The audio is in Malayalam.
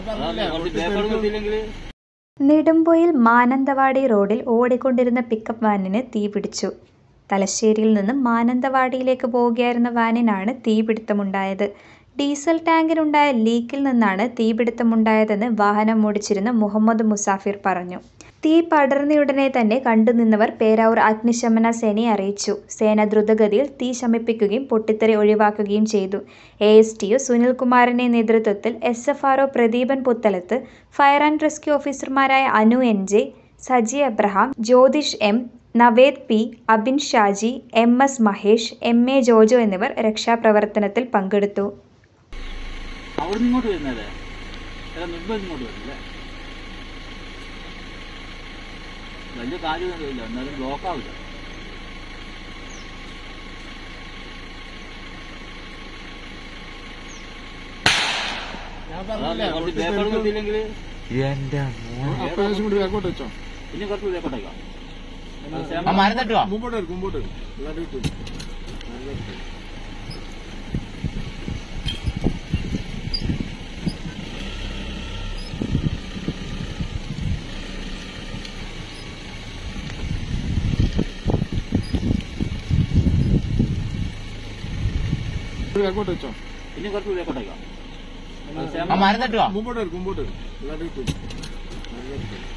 നെടുമ്പൊയിൽ മാനന്തവാടി റോഡിൽ ഓടിക്കൊണ്ടിരുന്ന പിക്കപ്പ് വാനിന് തീപിടിച്ചു തലശ്ശേരിയിൽ നിന്നും മാനന്തവാടിയിലേക്ക് പോവുകയായിരുന്ന വാനിനാണ് തീപിടുത്തമുണ്ടായത് ഡീസൽ ടാങ്കിനുണ്ടായ ലീക്കിൽ നിന്നാണ് തീപിടുത്തമുണ്ടായതെന്ന് വാഹനം ഓടിച്ചിരുന്ന മുഹമ്മദ് മുസാഫിർ പറഞ്ഞു തീ പടർന്നയുടനെ തന്നെ കണ്ടുനിന്നവർ പേരാവൂർ അഗ്നിശമന സേനയെ അറിയിച്ചു സേന ദ്രുതഗതിയിൽ തീ ശമിപ്പിക്കുകയും പൊട്ടിത്തെറി ഒഴിവാക്കുകയും ചെയ്തു എ എസ് ടി ഒ സുനിൽകുമാറിന്റെ നേതൃത്വത്തിൽ S F R O Pradeepan Puthalath fire and rescue ഓഫീസർമാരായ Anu N J Saji Abraham Jyothish M Naved P Abin Shaji M S Mahesh M A Jojo എന്നിവർ രക്ഷാപ്രവർത്തനത്തിൽ പങ്കെടുത്തു അവിടെ നിന്ന് ഇങ്ങോട്ട് വരുന്നല്ലേ അല്ല മുമ്പ് ഇങ്ങോട്ട് വരുന്നില്ലേ വലിയ കാര്യമൊന്നും ഇല്ല എന്നാലും ബ്ലോക്ക് ആവില്ല അതല്ലേ, കുറച്ച് പേപ്പർ കിട്ടിയില്ലെങ്കിൽ എന്റെ അപ്രാവശ്യം കൂടി ബാക്കോട്ട് വെച്ചോ പിന്നെ കുറച്ച് പേപ്പറേക്കാം മരം തട്ടുവാ മുമ്പോട്ട് വരും മുമ്പോട്ട് വരും എല്ലാവരും ഇട്ടു നല്ല ഇട്ടു. ബാക്കോട്ട് വെച്ചോ പിന്നെ കുറച്ച് പേപ്പറേക്കാം മരം തട്ടുവാ മുമ്പോട്ട് വരും മുമ്പോട്ട് വരും എല്ലാവരും ഇട്ടു നല്ല ഇട്ടു